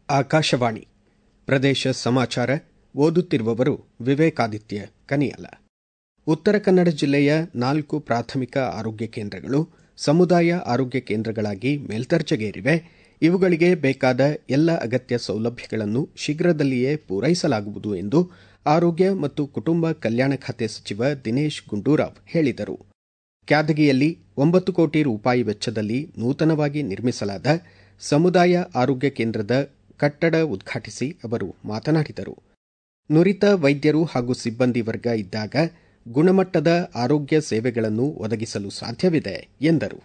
ಆಕಾಶವಾಣಿ ಪ್ರದೇಶ ಸಮಾಚಾರ ಓದುತ್ತಿರುವವರು ವಿವೇಕಾದಿತ್ಯ ಕನಿಯಲ ಉತ್ತರ ಕನ್ನಡ ಜಿಲ್ಲೆಯ ನಾಲ್ಕು ಪ್ರಾಥಮಿಕ ಆರೋಗ್ಯ ಕೇಂದ್ರಗಳು ಸಮುದಾಯ ಆರೋಗ್ಯ ಕೇಂದ್ರಗಳಾಗಿ ಮೇಲ್ದರ್ಜೆಗೇರಿವೆ ಇವುಗಳಿಗೆ ಬೇಕಾದ ಎಲ್ಲ ಅಗತ್ಯ ಸೌಲಭ್ಯಗಳನ್ನು ಶೀಘ್ರದಲ್ಲಿಯೇ ಪೂರೈಸಲಾಗುವುದು ಎಂದು ಆರೋಗ್ಯ ಮತ್ತು ಕುಟುಂಬ ಕಲ್ಯಾಣ ಖಾತೆ ಸಚಿವ ದಿನೇಶ್ ಗುಂಡೂರಾವ್ ಹೇಳಿದರು ಕ್ಯಾದಗಿಯಲ್ಲಿ ಒಂಬತ್ತು ಕೋಟಿ ರೂಪಾಯಿ ವೆಚ್ಚದಲ್ಲಿ ನೂತನವಾಗಿ ನಿರ್ಮಿಸಲಾದ ಸಮುದಾಯ ಆರೋಗ್ಯ ಕೇಂದ್ರದ ಕಟ್ಟಡ ಉದ್ಘಾಟಿಸಿ ಅವರು ಮಾತನಾಡಿದರು ನುರಿತ ವೈದ್ಯರು ಹಾಗೂ ಸಿಬ್ಬಂದಿ ವರ್ಗ ಇದ್ದಾಗ ಗುಣಮಟ್ಟದ ಆರೋಗ್ಯ ಸೇವೆಗಳನ್ನು ಒದಗಿಸಲು ಸಾಧ್ಯವಿದೆ ಎಂದರು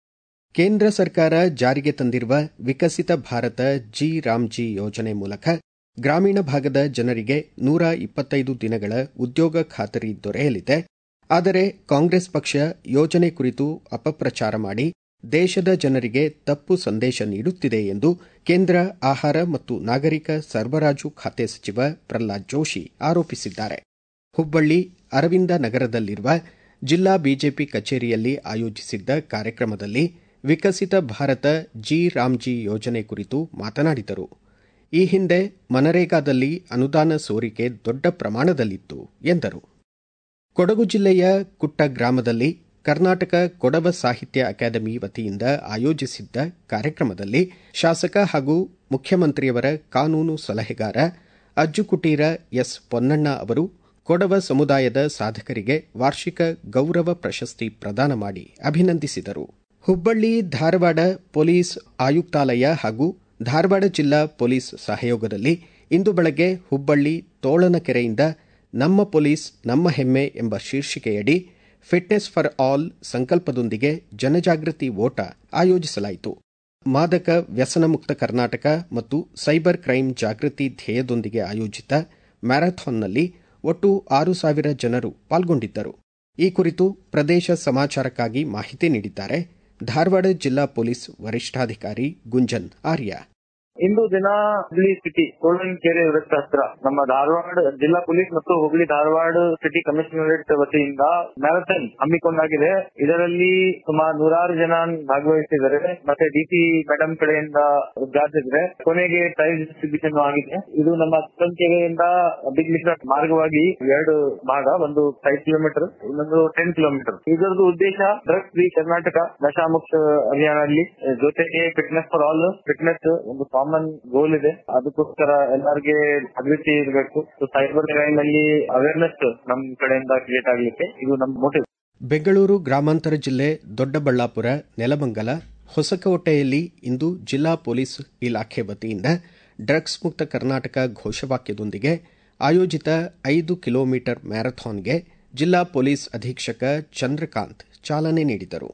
ಕೇಂದ್ರ ಸರ್ಕಾರ ಜಾರಿಗೆ ತಂದಿರುವ ವಿಕಸಿತ ಭಾರತ ಜಿ ರಾಮ್ಜಿ ಯೋಜನೆ ಮೂಲಕ ಗ್ರಾಮೀಣ ಭಾಗದ ಜನರಿಗೆ ನೂರ ಇಪ್ಪತ್ತೈದು ದಿನಗಳ ಉದ್ಯೋಗ ಖಾತರಿ ದೊರೆಯಲಿದೆ ಆದರೆ ಕಾಂಗ್ರೆಸ್ ಪಕ್ಷ ಯೋಜನೆ ಕುರಿತು ಅಪಪ್ರಚಾರ ಮಾಡಿ ದೇಶದ ಜನರಿಗೆ ತಪ್ಪು ಸಂದೇಶ ನೀಡುತ್ತಿದೆ ಎಂದು ಕೇಂದ್ರ ಆಹಾರ ಮತ್ತು ನಾಗರಿಕ ಸರಬರಾಜು ಖಾತೆ ಸಚಿವ ಪ್ರಹ್ಲಾದ್ ಜೋಶಿ ಆರೋಪಿಸಿದ್ದಾರೆ ಹುಬ್ಬಳ್ಳಿ ಅರವಿಂದ ನಗರದಲ್ಲಿರುವ ಜಿಲ್ಲಾ ಬಿಜೆಪಿ ಕಚೇರಿಯಲ್ಲಿ ಆಯೋಜಿಸಿದ್ದ ಕಾರ್ಯಕ್ರಮದಲ್ಲಿ ವಿಕಸಿತ ಭಾರತ ಜಿ ರಾಮ್ಜಿ ಯೋಜನೆ ಕುರಿತು ಮಾತನಾಡಿದರು ಈ ಹಿಂದೆ ಮನರೇಗಾದಲ್ಲಿ ಅನುದಾನ ಸೋರಿಕೆ ದೊಡ್ಡ ಪ್ರಮಾಣದಲ್ಲಿತ್ತು ಎಂದರು ಕೊಡಗು ಜಿಲ್ಲೆಯ ಕುಟ್ಟ ಗ್ರಾಮದಲ್ಲಿ ಕರ್ನಾಟಕ ಕೊಡವ ಸಾಹಿತ್ಯ ಅಕಾಡೆಮಿ ವತಿಯಿಂದ ಆಯೋಜಿಸಿದ್ದ ಕಾರ್ಯಕ್ರಮದಲ್ಲಿ ಶಾಸಕ ಹಾಗೂ ಮುಖ್ಯಮಂತ್ರಿಯವರ ಕಾನೂನು ಸಲಹೆಗಾರ ಅಜ್ಜುಕುಟೀರ ಎಸ್ ಪೊನ್ನಣ್ಣ ಅವರು ಕೊಡವ ಸಮುದಾಯದ ಸಾಧಕರಿಗೆ ವಾರ್ಷಿಕ ಗೌರವ ಪ್ರಶಸ್ತಿ ಪ್ರದಾನ ಮಾಡಿ ಅಭಿನಂದಿಸಿದರು ಹುಬ್ಬಳ್ಳಿ ಧಾರವಾಡ ಪೊಲೀಸ್ ಆಯುಕ್ತಾಲಯ ಹಾಗೂ ಧಾರವಾಡ ಜಿಲ್ಲಾ ಪೊಲೀಸ್ ಸಹಯೋಗದಲ್ಲಿ ಇಂದು ಬೆಳಗ್ಗೆ ಹುಬ್ಬಳ್ಳಿ ತೋಳನಕೆರೆಯಿಂದ ನಮ್ಮ ಪೊಲೀಸ್ ನಮ್ಮ ಹೆಮ್ಮೆ ಎಂಬ ಶೀರ್ಷಿಕೆಯಡಿ ಫಿಟ್ನೆಸ್ ಫಾರ್ ಆಲ್ ಸಂಕಲ್ಪದೊಂದಿಗೆ ಜನಜಾಗೃತಿ ಓಟ ಆಯೋಜಿಸಲಾಯಿತು ಮಾದಕ ವ್ಯಸನ ಮುಕ್ತ ಕರ್ನಾಟಕ ಮತ್ತು ಸೈಬರ್ ಕ್ರೈಂ ಜಾಗೃತಿ ಧ್ಯೇಯದೊಂದಿಗೆ ಆಯೋಜಿತ ಮ್ಯಾರಥಾನ್ನಲ್ಲಿ ಒಟ್ಟು ಆರು ಸಾವಿರ ಜನರು ಪಾಲ್ಗೊಂಡಿದ್ದರು ಈ ಕುರಿತು ಪ್ರದೇಶ ಸಮಾಚಾರಕ್ಕಾಗಿ ಮಾಹಿತಿ ನೀಡಿದ್ದಾರೆ ಧಾರವಾಡ ಜಿಲ್ಲಾ ಪೊಲೀಸ್ ವರಿಷ್ಠಾಧಿಕಾರಿ ಗುಂಜನ್ ಆರ್ಯ ಇಂದು ದಿನ ಹುಬ್ಳಿ ಸಿಟಿ ಕೆರೆ ವೃತ್ತ ಹತ್ರ ನಮ್ಮ ಧಾರವಾಡ ಜಿಲ್ಲಾ ಪೊಲೀಸ್ ಮತ್ತು ಹುಬ್ಳಿ ಧಾರವಾಡ ಸಿಟಿ ಕಮಿಷನರೇಟ್ ವತಿಯಿಂದ ಮ್ಯಾರಥಾನ್ ಹಮ್ಮಿಕೊಂಡಾಗಿದೆ ಇದರಲ್ಲಿ ಸುಮಾರು ನೂರಾರು ಜನ ಭಾಗವಹಿಸಿದ್ದಾರೆ ಮತ್ತೆ ಡಿಸಿ ಮೇಡಮ್ ಕಡೆಯಿಂದ ಉದ್ಘಾಟಿಸಿದ್ರೆ ಕೊನೆಗೆ ಪ್ರೈಸ್ ಡಿಸ್ಟ್ರಿಬ್ಯೂಷನ್ ಆಗಿದೆ ಇದು ನಮ್ಮ ಕೆರೆಯಿಂದ ಬಿಗ್ ಮಿಶ್ರ ಮಾರ್ಗವಾಗಿ ಎರಡು ಭಾಗ ಒಂದು ಫೈವ್ ಕಿಲೋಮೀಟರ್ ಇನ್ನೊಂದು ಟೆನ್ ಕಿಲೋಮೀಟರ್ ಇದರದ್ದು ಉದ್ದೇಶ ಡ್ರಗ್ಸ್ ಫ್ರೀ ಕರ್ನಾಟಕ ನಶಾಮುಕ್ತ ಅಭಿಯಾನದಲ್ಲಿ ಜೊತೆಗೆ ಫಿಟ್ನೆಸ್ ಫಾರ್ ಆಲ್ ಫಿಟ್ನೆಸ್ ಒಂದು ಕಾಮನ್ ಗೋಲ್ ಇದೆ ಅದಕ್ಕೋಸ್ಕರ ಎಲ್ಲರಿಗೆ ಅಭಿವೃದ್ಧಿ ಇರಬೇಕು ಸೈಬರ್ ಕ್ರೈಮ್ ಅಲ್ಲಿ ಅವೇರ್ನೆಸ್ ನಮ್ ಕಡೆಯಿಂದ ಕ್ರಿಯೇಟ್ ಆಗ್ಲಿಕ್ಕೆ ಇದು ನಮ್ ಮೋಟಿವ್ ಬೆಂಗಳೂರು ಗ್ರಾಮಾಂತರ ಜಿಲ್ಲೆ ದೊಡ್ಡಬಳ್ಳಾಪುರ ನೆಲಮಂಗಲ ಹೊಸಕೋಟೆಯಲ್ಲಿ ಇಂದು ಜಿಲ್ಲಾ ಪೊಲೀಸ್ ಇಲಾಖೆ ವತಿಯಿಂದ ಡ್ರಗ್ಸ್ ಮುಕ್ತ ಕರ್ನಾಟಕ ಘೋಷವಾಕ್ಯದೊಂದಿಗೆ ಆಯೋಜಿತ ಐದು ಕಿಲೋಮೀಟರ್ ಮ್ಯಾರಥಾನ್ಗೆ ಜಿಲ್ಲಾ ಪೊಲೀಸ್ ಅಧೀಕ್ಷಕ ಚಂದ್ರಕಾಂತ್ ಚಾಲನೆ ನೀಡಿದರು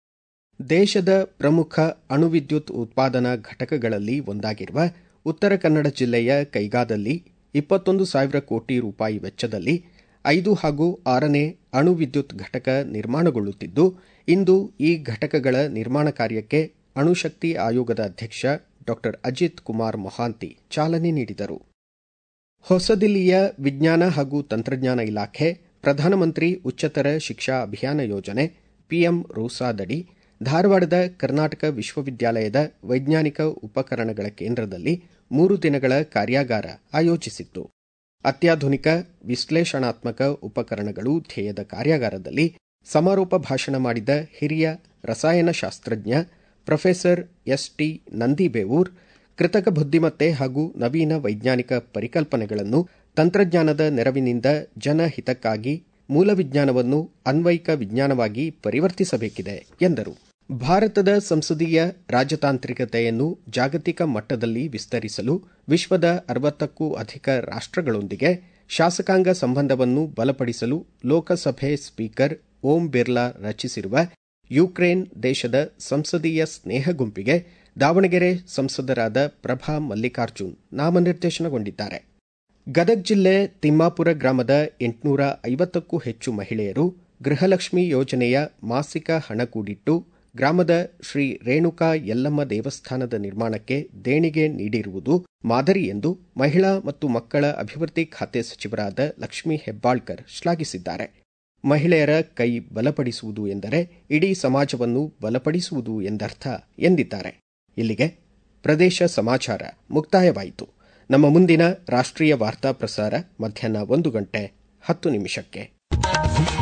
ದೇಶದ ಪ್ರಮುಖ ಅಣುವಿದ್ಯುತ್ ಉತ್ಪಾದನಾ ಘಟಕಗಳಲ್ಲಿ ಒಂದಾಗಿರುವ ಉತ್ತರ ಕನ್ನಡ ಜಿಲ್ಲೆಯ ಕೈಗಾದಲ್ಲಿ ಇಪ್ಪತ್ತೊಂದು ಸಾವಿರ ಕೋಟಿ ರೂಪಾಯಿ ವೆಚ್ಚದಲ್ಲಿ ಐದು ಹಾಗೂ ಆರನೇ ಅಣು ವಿದ್ಯುತ್ ಘಟಕ ನಿರ್ಮಾಣಗೊಳ್ಳುತ್ತಿದ್ದು ಇಂದು ಈ ಘಟಕಗಳ ನಿರ್ಮಾಣ ಕಾರ್ಯಕ್ಕೆ ಅಣುಶಕ್ತಿ ಆಯೋಗದ ಅಧ್ಯಕ್ಷ ಡಾ ಅಜಿತ್ ಕುಮಾರ್ ಮೊಹಾಂತಿ ಚಾಲನೆ ನೀಡಿದರು ಹೊಸದಿಲ್ಲಿಯ ವಿಜ್ಞಾನ ಹಾಗೂ ತಂತ್ರಜ್ಞಾನ ಇಲಾಖೆ ಪ್ರಧಾನಮಂತ್ರಿ ಉಚ್ಚತರ ಶಿಕ್ಷಾ ಅಭಿಯಾನ ಯೋಜನೆ ಪಿಎಂ ರೂಸಾದಡಿ ಧಾರವಾಡದ ಕರ್ನಾಟಕ ವಿಶ್ವವಿದ್ಯಾಲಯದ ವೈಜ್ಞಾನಿಕ ಉಪಕರಣಗಳ ಕೇಂದ್ರದಲ್ಲಿ ಮೂರು ದಿನಗಳ ಕಾರ್ಯಾಗಾರ ಆಯೋಜಿಸಿತ್ತು ಅತ್ಯಾಧುನಿಕ ವಿಶ್ಲೇಷಣಾತ್ಮಕ ಉಪಕರಣಗಳು ಧ್ಯೇಯದ ಕಾರ್ಯಾಗಾರದಲ್ಲಿ ಸಮಾರೋಪ ಭಾಷಣ ಮಾಡಿದ ಹಿರಿಯ ರಸಾಯನಶಾಸ್ತ್ರಜ್ಞ ಪ್ರೊಫೆಸರ್ ಎಸ್ಟಿ ನಂದಿಬೇವೂರ್ ಕೃತಕ ಬುದ್ದಿಮತ್ತೆ ಹಾಗೂ ನವೀನ ವೈಜ್ಞಾನಿಕ ಪರಿಕಲ್ಪನೆಗಳನ್ನು ತಂತ್ರಜ್ಞಾನದ ನೆರವಿನಿಂದ ಜನಹಿತಕ್ಕಾಗಿ ಮೂಲ ವಿಜ್ಞಾನವನ್ನು ಅನ್ವಯಿಕ ವಿಜ್ಞಾನವಾಗಿ ಪರಿವರ್ತಿಸಬೇಕಿದೆ ಎಂದರು ಭಾರತದ ಸಂಸದೀಯ ರಾಜತಾಂತ್ರಿಕತೆಯನ್ನು ಜಾಗತಿಕ ಮಟ್ಟದಲ್ಲಿ ವಿಸ್ತರಿಸಲು ವಿಶ್ವದ ಅರವತ್ತಕ್ಕೂ ಅಧಿಕ ರಾಷ್ಟಗಳೊಂದಿಗೆ ಶಾಸಕಾಂಗ ಸಂಬಂಧವನ್ನು ಬಲಪಡಿಸಲು ಲೋಕಸಭೆ ಸ್ಪೀಕರ್ ಓಂ ಬಿರ್ಲಾ ರಚಿಸಿರುವ ಯುಕ್ರೇನ್ ದೇಶದ ಸಂಸದೀಯ ಸ್ನೇಹ ಗುಂಪಿಗೆ ದಾವಣಗೆರೆ ಸಂಸದರಾದ ಪ್ರಭಾ ಮಲ್ಲಿಕಾರ್ಜುನ್ ನಾಮನಿರ್ದೇಶನಗೊಂಡಿದ್ದಾರೆ ಗದಗ ಜಿಲ್ಲೆ ತಿಮ್ಮಾಪುರ ಗ್ರಾಮದ ಎಂಟುನೂರ ಐವತ್ತಕ್ಕೂ ಹೆಚ್ಚು ಮಹಿಳೆಯರು ಗೃಹಲಕ್ಷ್ಮಿ ಯೋಜನೆಯ ಮಾಸಿಕ ಹಣ ಕೂಡಿಟ್ಟು ಗ್ರಾಮದ ಶ್ರೀ ರೇಣುಕಾ ಯಲ್ಲಮ್ಮ ದೇವಸ್ಥಾನದ ನಿರ್ಮಾಣಕ್ಕೆ ದೇಣಿಗೆ ನೀಡಿರುವುದು ಮಾದರಿ ಎಂದು ಮಹಿಳಾ ಮತ್ತು ಮಕ್ಕಳ ಅಭಿವೃದ್ಧಿ ಖಾತೆ ಸಚಿವರಾದ ಲಕ್ಷ್ಮೀ ಹೆಬ್ಬಾಳ್ಕರ್ ಶ್ಲಾಘಿಸಿದ್ದಾರೆ ಮಹಿಳೆಯರ ಕೈ ಬಲಪಡಿಸುವುದು ಎಂದರೆ ಇಡೀ ಸಮಾಜವನ್ನು ಬಲಪಡಿಸುವುದು ಎಂದರ್ಥ ಎಂದಿದ್ದಾರೆ ಇಲ್ಲಿಗೆ ಪ್ರದೇಶ ಸಮಾಚಾರ ಮುಕ್ತಾಯವಾಯಿತು ನಮ್ಮ ಮುಂದಿನ ರಾಷ್ಟ್ರೀಯ ವಾರ್ತಾ ಪ್ರಸಾರ ಮಧ್ಯಾಹ್ನ ಒಂದು ಗಂಟೆ ಹತ್ತು ನಿಮಿಷಕ್ಕೆ